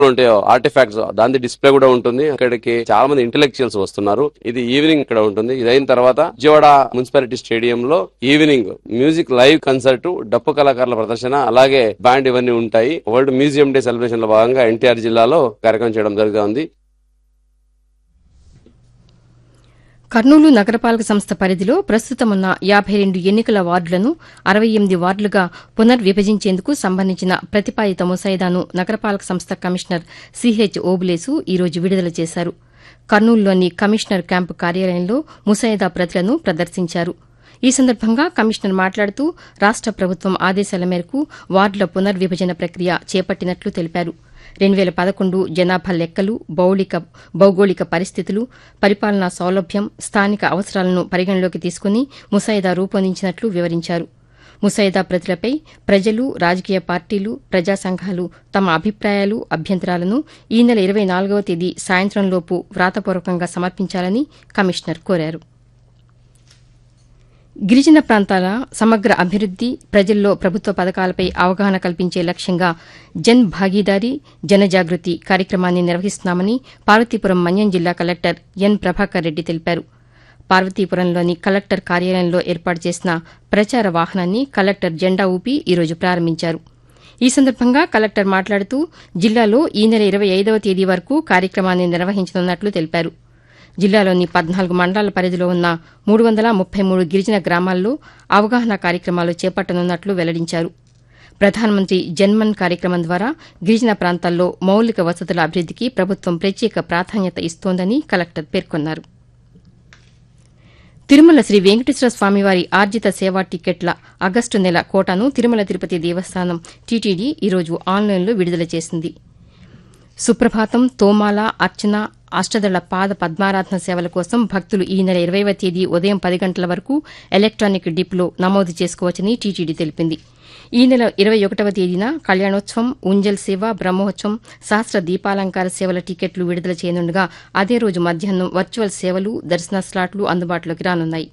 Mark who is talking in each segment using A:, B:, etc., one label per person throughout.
A: ఉంటాయో ఆర్టిఫాక్ట్స్ దాని డిస్ప్లే కూడా ఉంటుంది ఇక్కడికి చాలా మంది ఇంటెలెక్చువల్స్ వస్తున్నారు ఇది ఈవినింగ్ ఇక్కడ ఉంటుంది ఇది అయిన తర్వాత విజయవాడ మున్సిపాలిటీ స్టేడియం లో ఈవినింగ్ మ్యూజిక్ లైవ్ కన్సర్ట్ డప్పు కళాకారుల ప్రదర్శన అలాగే బ్యాండ్ ఇవన్నీ ఉంటాయి వరల్డ్ మ్యూజియం డే సెలబ్రేషన్ లో భాగంగా ఎన్టీఆర్ జిల్లాలో కార్యక్రమం చేయడం జరుగుతూ ఉంది
B: కర్నూలు నగరపాలక సంస్థ పరిధిలో ప్రస్తుతం ఉన్న యాబై రెండు ఎన్నికల వార్డులను అరవై ఎనిమిది వార్డులుగా పునర్విభజించేందుకు సంబంధించిన ప్రతిపాదిత ముసాయిదాను నగరపాలక సంస్థ కమిషనర్ సిహెచ్ ఓబులేసు ఈ రోజు విడుదల చేశారు కర్నూలులోని కమిషనర్ క్యాంపు కార్యాలయంలో ముసాయిదా ప్రతులను ప్రదర్శించారు ఈ సందర్భంగా కమిషనర్ మాట్లాడుతూ రాష్ట ప్రభుత్వం ఆదేశాల మేరకు వార్డుల పునర్విభజన ప్రక్రియ చేపట్టినట్లు తెలిపారు రెండు వేల పదకొండు జనాభా లెక్కలు బౌళిక భౌగోళిక పరిస్థితులు పరిపాలనా సౌలభ్యం స్థానిక అవసరాలను పరిగణలోకి తీసుకుని ముసాయిదా రూపొందించినట్లు వివరించారు ముసాయిదా ప్రతులపై ప్రజలు రాజకీయ పార్టీలు ప్రజా సంఘాలు తమ అభిప్రాయాలు అభ్యంతరాలను ఈ నెల ఇరవై నాలుగవ తేదీ సాయంత్రంలోపు వ్రాతపూర్వకంగా సమర్పించాలని కమిషనర్ కోరారు గిరిజన ప్రాంతాల సమగ్ర అభివృద్ది ప్రజల్లో ప్రభుత్వ పథకాలపై అవగాహన కల్పించే లక్ష్యంగా జన్ భాగీదారీ జనజాగృతి కార్యక్రమాన్ని నిర్వహిస్తున్నామని పార్వతీపురం మన్యం జిల్లా కలెక్టర్ ఎన్ ప్రభాకర్ రెడ్డి తెలిపారు పార్వతీపురంలోని కలెక్టర్ కార్యాలయంలో ఏర్పాటు చేసిన ప్రచార వాహనాన్ని కలెక్టర్ జెండా ఊపి ఈరోజు ప్రారంభించారు ఈ సందర్భంగా కలెక్టర్ మాట్లాడుతూ జిల్లాలో ఈ నెల ఇరవై ఐదవ తేదీ వరకు కార్యక్రమాన్ని నిర్వహించనున్నట్లు తెలిపారు జిల్లాలోని పద్నాలుగు మండలాల పరిధిలో ఉన్న మూడు వందల ముప్పై మూడు గిరిజన గ్రామాల్లో అవగాహన కార్యక్రమాలు చేపట్టనున్నట్లు వెల్లడించారు ప్రధానమంత్రి జన్మన్ కార్యక్రమం ద్వారా గిరిజన ప్రాంతాల్లో మౌలిక వసతుల అభివృద్దికి ప్రభుత్వం ప్రత్యేక ప్రాధాన్యత ఇస్తోందని కలెక్టర్ పేర్కొన్నారు తిరుమల శ్రీ వెంకటేశ్వర స్వామివారి ఆర్జిత సేవా టికెట్ల ఆగస్టు నెల కోటాను తిరుమల తిరుపతి దేవస్థానం టీటీడీ ఈరోజు ఆన్లైన్లో విడుదల చేసింది సుప్రభాతం తోమాల అర్చన అష్టదళ పాద పద్మారాధన సేవల కోసం భక్తులు ఈ నెల ఇరవైవ తేదీ ఉదయం పది గంటల వరకు ఎలక్టానిక్ డిప్లో నమోదు చేసుకోవచ్చని టీటీడీ తెలిపింది ఈ నెల ఇరవై ఒకటవ తేదీన కళ్యాణోత్సవం ఉంజల్ సేవ బ్రహ్మోత్సవం సహస్ర దీపాలంకార సేవల టికెట్లు విడుదల చేయనుండగా అదే రోజు మధ్యాహ్నం వర్చువల్ సేవలు దర్శన స్లాట్లు అందుబాటులోకి రానున్నాయి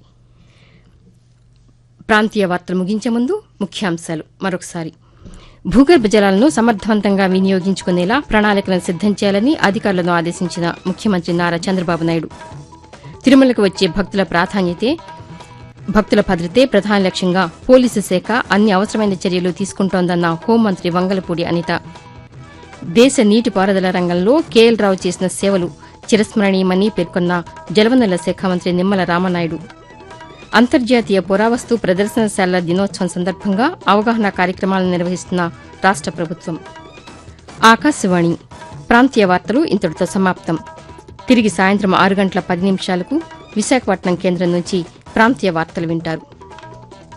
B: ప్రాంతీయ వార్తలు ముగించే ముందు ముఖ్యాంశాలు మరొకసారి భూగర్భ జలాలను సమర్థవంతంగా వినియోగించుకునేలా ప్రణాళికలను సిద్దం చేయాలని అధికారులను ఆదేశించిన ముఖ్యమంత్రి నారా చంద్రబాబు నాయుడు తిరుమలకు వచ్చే భక్తుల ప్రాధాన్యతే భక్తుల భద్రతే ప్రధాన లక్ష్యంగా పోలీసు శాఖ అన్ని అవసరమైన చర్యలు తీసుకుంటోందన్న హోంమంత్రి వంగలపూడి అనిత దేశ నీటిపారుదల రంగంలో కేఎల్ రావు చేసిన సేవలు చిరస్మరణీయమని పేర్కొన్న జలవనరుల శాఖ మంత్రి నిమ్మల రామనాయుడు అంతర్జాతీయ పురావస్తు ప్రదర్శనశాలల దినోత్సవం సందర్భంగా అవగాహన కార్యక్రమాలను నిర్వహిస్తున్న రాష్ట ప్రభుత్వం ఆకాశవాణి ప్రాంతీయ వార్తలు ఇంతటితో సమాప్తం తిరిగి సాయంత్రం ఆరు గంటల పది నిమిషాలకు విశాఖపట్నం కేంద్రం నుంచి ప్రాంతీయ వార్తలు వింటారు